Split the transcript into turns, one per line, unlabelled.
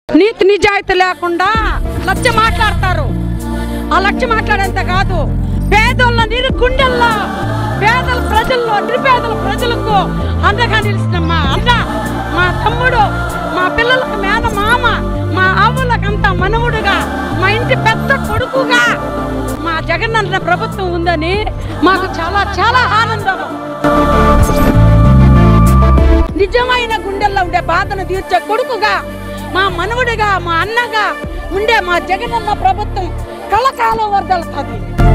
నీతి నిజాయితీ లేకుండా లక్ష్య మాట్లాడతారు ఆ లక్ష్య మాట్లాడేంత కాదు పేదోళ్ళ నీరు గుండెల్లో పేదల ప్రజల్లో నిరుపేదల ప్రజలకు అండగా నిలిచిన మా అన్న మా తమ్ముడు మా పిల్లలకు మేన మామ మా ఆవులకంతా మనవుడుగా మా ఇంటి పెద్ద కొడుకుగా మా జగనన్న ప్రభుత్వం ఉందని మాకు చాలా చాలా ఆనందం నిజమైన గుండెల్లో ఉండే బాధను తీర్చే కొడుకుగా మా మనవుడిగా మా అన్నగా ఉండే మా జగనన్న ప్రభుత్వం కళకాలం వర్దలుతుంది